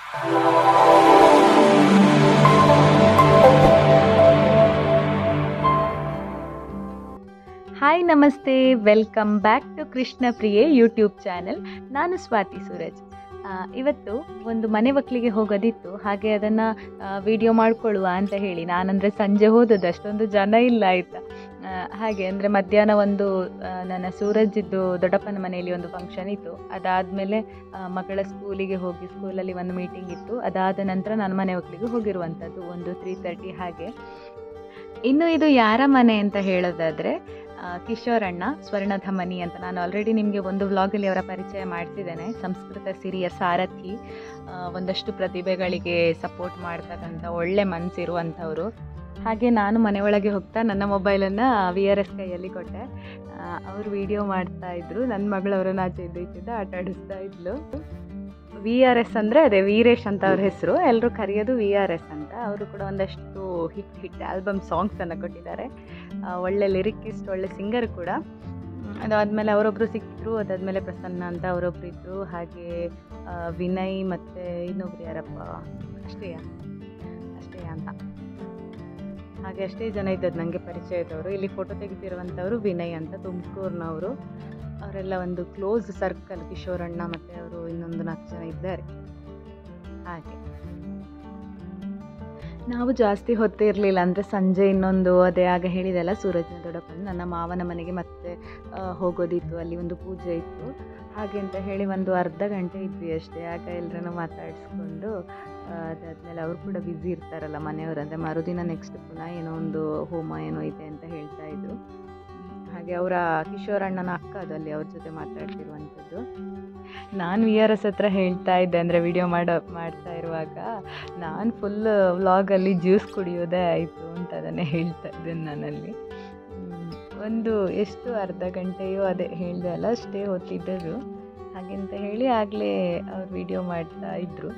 hi ನಮಸ್ತೆ welcome back to Krishna ಪ್ರಿಯೆ YouTube channel ನಾನು ಸ್ವಾತಿ ಸೂರಜ್ ಆ, ಇವತ್ತು ಒಂದು ಮನೆ ಒಕ್ಕಲಿಗೆ ಹೋಗೋದಿತ್ತು ಹಾಗೆ ಅದನ್ನು ವಿಡಿಯೋ ಮಾಡ್ಕೊಳ್ಳುವ ಅಂತ ಹೇಳಿ ನಾನಂದರೆ ಸಂಜೆ ಹೋದದ್ದು ಅಷ್ಟೊಂದು ಜನ ಇಲ್ಲ ಆಯಿತಾ ಹಾಗೆ ಅಂದರೆ ಮಧ್ಯಾಹ್ನ ಒಂದು ಆ, ನನ್ನ ಸೂರಜ್ಜಿದ್ದು ದೊಡ್ಡಪ್ಪನ ಮನೆಯಲ್ಲಿ ಒಂದು ಫಂಕ್ಷನ್ ಇತ್ತು ಅದಾದಮೇಲೆ ಮಗಳ ಸ್ಕೂಲಿಗೆ ಹೋಗಿ ಸ್ಕೂಲಲ್ಲಿ ಒಂದು ಮೀಟಿಂಗ್ ಇತ್ತು ಅದಾದ ನಂತರ ನಾನು ಮನೆ ಒಕ್ಕಲಿಗೆ ಹೋಗಿರುವಂಥದ್ದು ಒಂದು ತ್ರೀ ತರ್ಟಿ ಹಾಗೆ ಇನ್ನು ಇದು ಯಾರ ಮನೆ ಅಂತ ಹೇಳೋದಾದರೆ ಆ, ಕಿಶೋರ್ ಅಣ್ಣ ಸ್ವರ್ಣಧಮನಿ ಅಂತ ನಾನು ಆಲ್ರೆಡಿ ನಿಮಗೆ ಒಂದು ವ್ಲಾಗಲ್ಲಿ ಅವರ ಪರಿಚಯ ಮಾಡ್ತಿದ್ದೇನೆ ಸಂಸ್ಕೃತ ಸಿರಿಯ ಸಾರಥಿ ಆ, ಒಂದಷ್ಟು ಪ್ರತಿಭೆಗಳಿಗೆ ಸಪೋರ್ಟ್ ಮಾಡ್ತಕ್ಕಂಥ ಒಳ್ಳೆ ಮನಸ್ಸಿರುವಂಥವ್ರು ಹಾಗೆ ನಾನು ಮನೆ ಒಳಗೆ ಹೋಗ್ತಾ ನನ್ನ ಮೊಬೈಲನ್ನು ವಿ ಆರ್ ಎಸ್ ಕೈಯಲ್ಲಿ ಕೊಟ್ಟೆ ಅವರು ವಿಡಿಯೋ ಮಾಡ್ತಾ ಇದ್ರು ನನ್ನ ಮಗಳು ಅವರನ್ನು ಆಚೆ ಇದ್ದ ಈಚಿಂದ ಆಟ ಆಡಿಸ್ತಾ ಇದ್ಲು ವಿ ಆರ್ ಎಸ್ ಅಂದರೆ ಅದೇ ವೀರೇಶ್ ಅಂತ ಅವ್ರ ಹೆಸರು ಎಲ್ಲರೂ ಕರೆಯೋದು ವಿ ಆರ್ ಎಸ್ ಅಂತ ಅವರು ಕೂಡ ಒಂದಷ್ಟು ಹಿಟ್ ಹಿಟ್ ಆಲ್ಬಮ್ ಸಾಂಗ್ಸನ್ನು ಕೊಟ್ಟಿದ್ದಾರೆ ಆ, ಒಳ್ಳೆ ಲಿರಿಕಿಸ್ಟ್ ಒಳ್ಳೆ ಸಿಂಗರ್ ಕೂಡ ಹ್ಮ್, ಅದಾದಮೇಲೆ ಅವರೊಬ್ಬರು ಸಿಕ್ಕಿದ್ರು ಅದಾದಮೇಲೆ ಪ್ರಸನ್ನ ಅಂತ ಅವರೊಬ್ರು ಇದ್ದರು ಹಾಗೆ ಆ, ವಿನಯ್ ಮತ್ತು ಇನ್ನೊಬ್ರು ಯಾರಪ್ಪ ಅಷ್ಟೇಯ ಅಷ್ಟೇಯ ಅಂತ ಹಾಗೆ ಅಷ್ಟೇ ಜನ ಇದ್ದದ್ದು ನನಗೆ ಪರಿಚಯ ಇದ್ದವರು ಇಲ್ಲಿ ಫೋಟೋ ತೆಗೆದಿರುವಂಥವ್ರು ವಿನಯ್ ಅಂತ ತುಮಕೂರಿನವರು ಅವರೆಲ್ಲ ಒಂದು ಕ್ಲೋಸ್ ಸರ್ಕಲ್ ಕಿಶೋರಣ್ಣ ಮತ್ತು ಅವರು ಇನ್ನೊಂದು ನಾಲ್ಕು ಜನ ಇದ್ದಾರೆ ಹಾಗೆ ನಾವು ಜಾಸ್ತಿ ಹೊತ್ತಿರಲಿಲ್ಲ ಅಂದರೆ ಸಂಜೆ ಇನ್ನೊಂದು ಅದೇ ಆಗ ಹೇಳಿದೆಲ್ಲ ಸೂರಜ್ನ ದೊಡ್ಡಪ್ಪನ ನನ್ನ ಮಾವನ ಮನೆಗೆ ಮತ್ತೆ ಆ, ಹೋಗೋದಿತ್ತು ಅಲ್ಲಿ ಒಂದು ಪೂಜೆ ಇತ್ತು ಹಾಗೆ ಅಂತ ಹೇಳಿ ಒಂದು ಅರ್ಧ ಗಂಟೆ ಇದ್ವಿ ಅಷ್ಟೇ ಆಗ ಎಲ್ಲರನ್ನು ಮಾತಾಡಿಸ್ಕೊಂಡು ಆ, ಅದಾದ್ಮೇಲೆ ಅವರು ಕೂಡ ಬ್ಯುಸಿ ಇರ್ತಾರಲ್ಲ ಮನೆಯವರು ಅಂದರೆ ಮರುದಿನ ನೆಕ್ಸ್ಟ್ ಪುನಃ ಏನೋ ಒಂದು ಹೋಮ ಏನೋ ಇದೆ ಅಂತ ಹೇಳ್ತಾ ಇದ್ರು ಹ್ಮ್, ಹಾಗೆ ಅವರ ಕಿಶೋರ್ ಅಣ್ಣನ ಅಕ್ಕ ಅದು ಅಲ್ಲಿ ಅವ್ರ ಜೊತೆ ಮಾತಾಡ್ತಿರುವಂಥದ್ದು ನಾನು ವಿ ಆರ್ ಎಸ್ ಹತ್ರ ಹೇಳ್ತಾ ಇದ್ದೆ ಅಂದರೆ ವಿಡಿಯೋ ಮಾಡೋ ಮಾಡ್ತಾ ಇರುವಾಗ ನಾನು ಫುಲ್ ವ್ಲಾಗಲ್ಲಿ ಜ್ಯೂಸ್ ಕುಡಿಯೋದೇ ಆಯಿತು ಅಂತ ಅದನ್ನೇ ಹೇಳ್ತಾ ಇದ್ದೇನೆ ನಾನಲ್ಲಿ ಹ್ಮ್, ಒಂದು ಎಷ್ಟು ಅರ್ಧ ಗಂಟೆಯೋ ಅದೇ ಹೇಳಿದೆ ಅಲ್ಲ ಅಷ್ಟೇ ಹೊತ್ತಿದ್ದದು ಹಾಗೆಂತ ಹೇಳಿ ಆಗಲೇ ಅವ್ರು ವಿಡಿಯೋ ಮಾಡ್ತಾ ಇದ್ದರು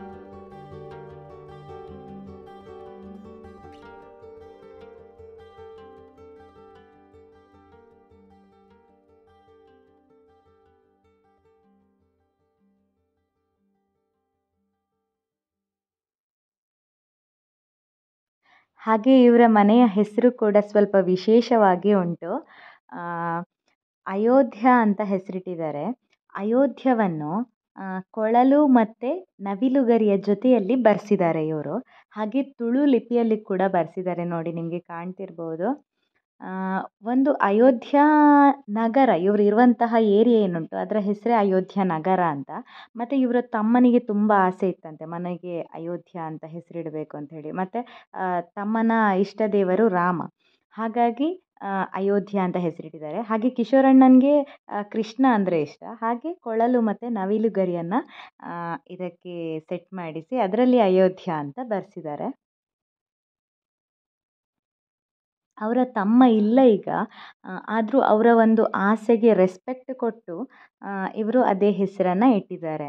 ಹಾಗೆ ಇವರ ಮನೆಯ ಹೆಸರು ಕೂಡ ಸ್ವಲ್ಪ ವಿಶೇಷವಾಗಿ ಉಂಟು ಆ, ಅಯೋಧ್ಯ ಅಂತ ಹೆಸರಿಟ್ಟಿದ್ದಾರೆ ಅಯೋಧ್ಯವನ್ನು ಆ, ಕೊಳಲು ಮತ್ತು ನವಿಲುಗರಿಯ ಜೊತೆಯಲ್ಲಿ ಬರೆಸಿದ್ದಾರೆ ಇವರು ಹಾಗೆ ತುಳು ಲಿಪಿಯಲ್ಲಿ ಕೂಡ ಬರೆಸಿದ್ದಾರೆ ನೋಡಿ ನಿಮಗೆ ಕಾಣ್ತಿರ್ಬೋದು ಆ, ಒಂದು ಅಯೋಧ್ಯ ನಗರ ಇವರು ಇರುವಂತಹ ಏರಿಯಾ ಏನುಂಟು ಅದರ ಹೆಸರೇ ಅಯೋಧ್ಯ ನಗರ ಅಂತ ಮತ್ತು ಇವರ ತಮ್ಮನಿಗೆ ತುಂಬ ಆಸೆ ಇತ್ತಂತೆ ಮನೆಗೆ ಅಯೋಧ್ಯ ಅಂತ ಹೆಸರಿಡಬೇಕು ಅಂತ ಹೇಳಿ ಮತ್ತು ಆ, ತಮ್ಮನ ಇಷ್ಟ ದೇವರು ರಾಮ ಹಾಗಾಗಿ ಆ, ಅಯೋಧ್ಯ ಅಂತ ಹೆಸರಿಟ್ಟಿದ್ದಾರೆ ಹಾಗೆ ಕಿಶೋರಣ್ಣನಿಗೆ ಆ, ಕೃಷ್ಣ ಅಂದರೆ ಇಷ್ಟ ಹಾಗೆ ಕೊಳಲು ಮತ್ತು ನವಿಲುಗರಿಯನ್ನು ಇದಕ್ಕೆ ಸೆಟ್ ಮಾಡಿಸಿ ಅದರಲ್ಲಿ ಅಯೋಧ್ಯ ಅಂತ ಬರೆಸಿದ್ದಾರೆ ಅವರ ತಮ್ಮ ಇಲ್ಲ ಈಗ ಆದರೂ ಅವರ ಒಂದು ಆಸೆಗೆ ರೆಸ್ಪೆಕ್ಟ್ ಕೊಟ್ಟು ಇವರು ಅದೇ ಹೆಸರನ್ನು ಇಟ್ಟಿದ್ದಾರೆ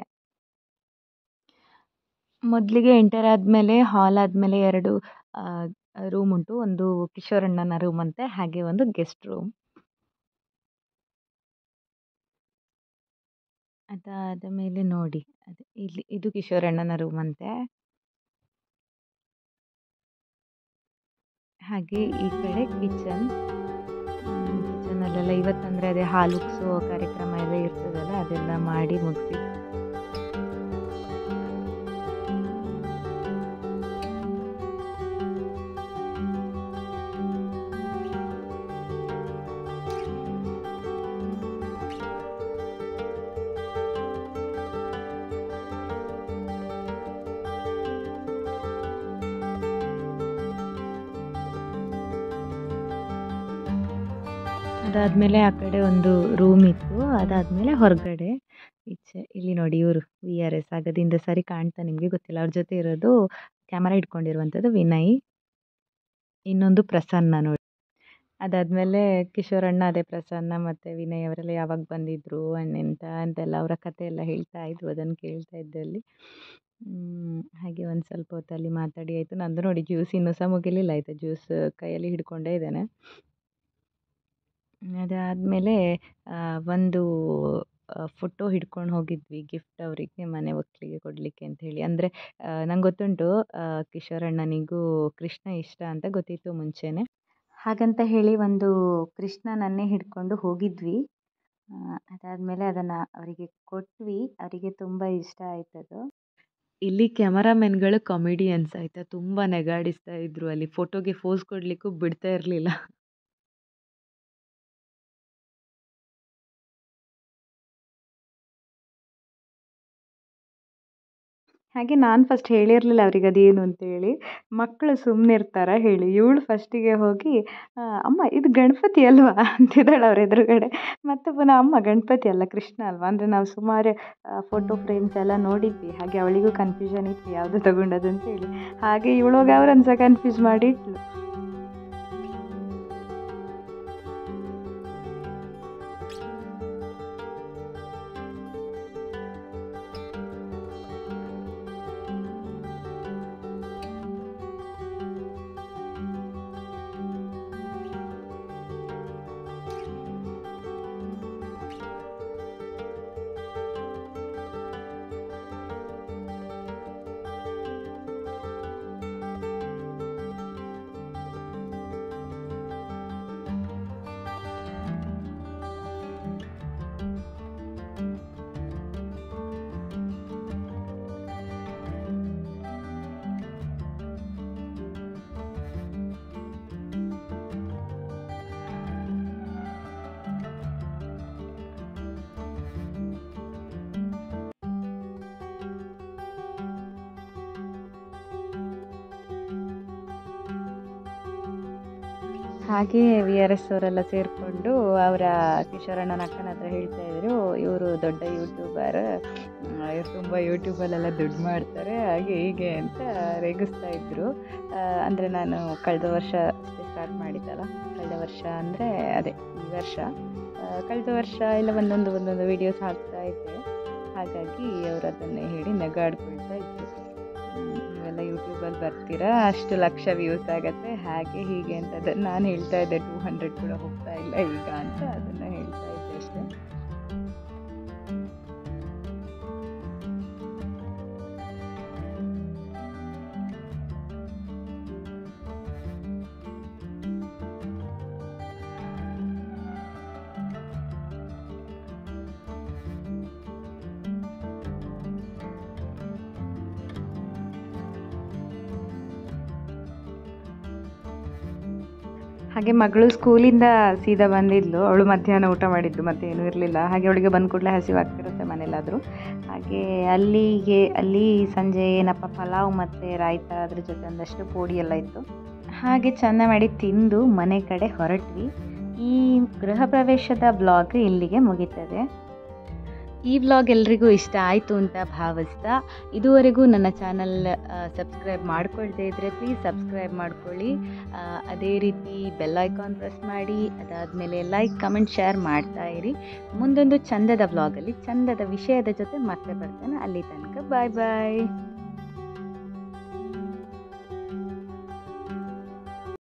ಮೊದಲಿಗೆ ಎಂಟರ್ ಆದಮೇಲೆ ಹಾಲ್ ಆದಮೇಲೆ ಎರಡು ರೂಮ್ ಉಂಟು ಒಂದು ಕಿಶೋರಣ್ಣನ ರೂಮ್ ಅಂತೆ ಹಾಗೆ ಒಂದು ಗೆಸ್ಟ್ ರೂಮ್ ಅದಾದ ಮೇಲೆ ನೋಡಿ ಅದೇ ಇಲ್ಲಿ ಇದು ಕಿಶೋರಣ್ಣನ ರೂಮ್ ಅಂತೆ ಹಾಗೆ ಈ ಕಡೆ ಕಿಚನ್ ಕಿಚನಲ್ಲೆಲ್ಲ ಇವತ್ತಂದರೆ ಅದೇ ಹಾಲು ಉಗ್ಸೋ ಕಾರ್ಯಕ್ರಮ ಎಲ್ಲ ಇರ್ತದಲ್ಲ ಅದೆಲ್ಲ ಮಾಡಿ ಮುಗಿಸಿ ಅದಾದಮೇಲೆ ಆ ಕಡೆ ಒಂದು ರೂಮ್ ಇತ್ತು ಅದಾದಮೇಲೆ ಹೊರಗಡೆ ಈಚೆ ಇಲ್ಲಿ ನೋಡಿ ಇವರು ವಿ ಆರ್ ಎಸ್ ಆಗದಿಂದ ಸರಿ ಕಾಣ್ತಾ ನಿಮಗೆ ಗೊತ್ತಿಲ್ಲ ಅವ್ರ ಜೊತೆ ಇರೋದು ಕ್ಯಾಮರಾ ಇಟ್ಕೊಂಡಿರುವಂಥದ್ದು ವಿನಯ್ ಇನ್ನೊಂದು ಪ್ರಸನ್ನ ನೋಡಿ ಅದಾದಮೇಲೆ ಕಿಶೋರಣ್ಣ ಅದೇ ಪ್ರಸನ್ನ ಮತ್ತು ವಿನಯ್ ಅವರೆಲ್ಲ ಯಾವಾಗ ಬಂದಿದ್ದರು ಎಂತ ಅಂತೆಲ್ಲ ಅವರ ಕತೆ ಎಲ್ಲ ಹೇಳ್ತಾ ಇದ್ರು ಅದನ್ನು ಕೇಳ್ತಾ ಇದ್ದೆ ಅಲ್ಲಿ ಹ್ಮ್, ಹಾಗೆ ಒಂದು ಸ್ವಲ್ಪ ಹೊತ್ತಲ್ಲಿ ಮಾತಾಡಿ ಆಯಿತು ನಂದು ನೋಡಿ ಜ್ಯೂಸ್ ಇನ್ನೂ ಸಹ ಮುಗಿಲಿಲ್ಲ ಆಯಿತಾ ಜ್ಯೂಸ್ ಕೈಯಲ್ಲಿ ಹಿಡ್ಕೊಂಡೇ ಇದ್ದೇನೆ ಅದಾದಮೇಲೆ ಒಂದು ಫೋಟೋ ಹಿಡ್ಕೊಂಡು ಹೋಗಿದ್ವಿ ಗಿಫ್ಟ್ ಅವರಿಗೆ ಮನೆ ಒಕ್ಕಲಿಗೆ ಕೊಡಲಿಕ್ಕೆ ಅಂತ ಹೇಳಿ ಅಂದರೆ ನಂಗೆ ಗೊತ್ತುಂಟು ಕಿಶೋರಣ್ಣನಿಗೂ ಕೃಷ್ಣ ಇಷ್ಟ ಅಂತ ಗೊತ್ತಿತ್ತು ಮುಂಚೆನೇ ಹಾಗಂತ ಹೇಳಿ ಒಂದು ಕೃಷ್ಣನನ್ನೇ ಹಿಡ್ಕೊಂಡು ಹೋಗಿದ್ವಿ ಅದಾದಮೇಲೆ ಅದನ್ನು ಅವರಿಗೆ ಕೊಟ್ವಿ ಅವರಿಗೆ ತುಂಬ ಇಷ್ಟ ಆಯ್ತದು ಇಲ್ಲಿ ಕ್ಯಾಮರಾಮೆನ್ಗಳು ಕಾಮಿಡಿಯನ್ಸ್ ಆಯಿತಾ ತುಂಬ ನೆಗಾಡಿಸ್ತಾ ಇದ್ರು ಅಲ್ಲಿ ಫೋಟೋಗೆ ಫೋಸ್ ಕೊಡಲಿಕ್ಕೂ ಬಿಡ್ತಾ ಇರಲಿಲ್ಲ ಹಾಗೆ ನಾನು ಫಸ್ಟ್ ಹೇಳಿರಲಿಲ್ಲ ಅವ್ರಿಗೆ ಅದೇನು ಅಂತೇಳಿ ಮಕ್ಕಳು ಸುಮ್ಮನೆ ಇರ್ತಾರ ಹೇಳಿ ಇವಳು ಫಸ್ಟಿಗೆ ಹೋಗಿ ಅಮ್ಮ ಇದು ಗಣಪತಿ ಅಲ್ವಾ ಅಂತಿದ್ದಾಳೆ ಅವ್ರ ಎದುರುಗಡೆ ಮತ್ತು ಪುನಃ ಅಮ್ಮ ಗಣಪತಿ ಅಲ್ಲ ಕೃಷ್ಣ ಅಲ್ವಾ ಅಂದರೆ ನಾವು ಸುಮಾರು ಫೋಟೋ ಫ್ರೇಮ್ಸ್ ಎಲ್ಲ ನೋಡಿದ್ವಿ ಹಾಗೆ ಅವಳಿಗೂ ಕನ್ಫ್ಯೂಷನ್ ಇತ್ತು ಯಾವುದು ತಗೊಂಡದ್ದು ಅಂತೇಳಿ ಹಾಗೆ ಇವಳೋಗಿ ಅವ್ರನ್ನ ಸಹ ಕನ್ಫ್ಯೂಸ್ ಮಾಡಿ ಇಟ್ಲು ಹಾಗೆ ವಿ ಆರ್ ಎಸ್ ಅವರೆಲ್ಲ ಸೇರಿಕೊಂಡು ಅವರ ಕಿಶೋರಣ್ಣನ ಅಕ್ಕನ ಹತ್ರ ಹೇಳ್ತಾ ಇದ್ರು ಇವರು ದೊಡ್ಡ ಯೂಟ್ಯೂಬರ್ ಇವ್ರು ತುಂಬ ಯೂಟ್ಯೂಬಲ್ಲೆಲ್ಲ ದುಡ್ಡು ಮಾಡ್ತಾರೆ ಹಾಗೆ ಹೀಗೆ ಅಂತ ರೇಗಿಸ್ತಾ ಇದ್ದರು ಅಂದರೆ ನಾನು ಕಳೆದ ವರ್ಷ ಅಷ್ಟೇ ಸ್ಟಾರ್ಟ್ ಮಾಡಿದ್ದಲ್ಲ ಕಳೆದ ವರ್ಷ ಅಂದರೆ ಅದೇ ಈ ವರ್ಷ ಕಳೆದ ವರ್ಷ ಎಲ್ಲ ಒಂದೊಂದು ಒಂದೊಂದು ವೀಡಿಯೋಸ್ ಹಾಕ್ತಾ ಇದ್ದೆ ಹಾಗಾಗಿ ಅವರು ಅದನ್ನೇ ಹೇಳಿ ನಗಾಡ್ಕೊಳ್ತಾ ಇದ್ದರು ನೀವೆಲ್ಲ ಯೂಟ್ಯೂಬಲ್ಲಿ ಬರ್ತೀರಾ ಅಷ್ಟು ಲಕ್ಷ ವ್ಯೂಸ್ ಆಗುತ್ತೆ ಹಾಗೆ ಹೀಗೆ ಅಂತ ಅದನ್ನು ನಾನು ಹೇಳ್ತಾ ಇದ್ದೆ ಟೂ ಹಂಡ್ರೆಡ್ ಕೂಡ ಹೋಗ್ತಾ ಇಲ್ಲ ಈಗ ಅಂತ ಅದನ್ನು ಹೇಳ್ತಾ ಇದ್ದೆ ಅಷ್ಟೇ ಹಾಗೆ ಮಗಳು ಸ್ಕೂಲಿಂದ ಸೀದಾ ಬಂದಿದ್ಲು ಅವಳು ಮಧ್ಯಾಹ್ನ ಊಟ ಮಾಡಿದ್ದು ಮತ್ತೆ ಏನೂ ಇರಲಿಲ್ಲ ಹಾಗೆ ಅವಳಿಗೆ ಬಂದ ಕೂಡಲೇ ಹಸಿವಾಗ್ತಿರುತ್ತೆ ಮನೇಲಾದರೂ ಹಾಗೆ ಅಲ್ಲಿಗೆ ಅಲ್ಲಿ ಸಂಜೆ ಏನಪ್ಪ ಪಲಾವ್ ಮತ್ತು ರಾಯ್ತ ಅದ್ರ ಜೊತೆ ಒಂದಷ್ಟು ಪೋಡಿ ಎಲ್ಲ ಇತ್ತು ಹಾಗೆ ಚೆಂದ ಮಾಡಿ ತಿಂದು ಮನೆ ಕಡೆ ಹೊರಟ್ವಿ ಈ ಗೃಹ ಪ್ರವೇಶದ ಬ್ಲಾಗ್ ಇಲ್ಲಿಗೆ ಮುಗೀತದೆ ಈ ವ್ಲಾಗ್ ಎಲ್ರಿಗೂ ಇಷ್ಟ ಆಯಿತು ಅಂತ ಭಾವಿಸ್ತಾ ಇದುವರೆಗೂ ನನ್ನ ಚಾನಲ್ ಸಬ್ಸ್ಕ್ರೈಬ್ ಮಾಡ್ಕೊಳ್ದೇ ಇದ್ದರೆ ಪ್ಲೀಸ್ ಸಬ್ಸ್ಕ್ರೈಬ್ ಮಾಡ್ಕೊಳ್ಳಿ ಅದೇ ರೀತಿ ಬೆಲ್ ಐಕಾನ್ ಪ್ರೆಸ್ ಮಾಡಿ ಅದಾದಮೇಲೆ ಲೈಕ್ ಕಮೆಂಟ್ ಶೇರ್ ಮಾಡ್ತಾ ಇರಿ ಮುಂದೊಂದು ಚಂದದ ವ್ಲಾಗಲ್ಲಿ ಚಂದದ ವಿಷಯದ ಜೊತೆ ಮತ್ತೆ ಬರ್ತೇನೆ ಅಲ್ಲಿ ತನಕ ಬಾಯ್ ಬಾಯ್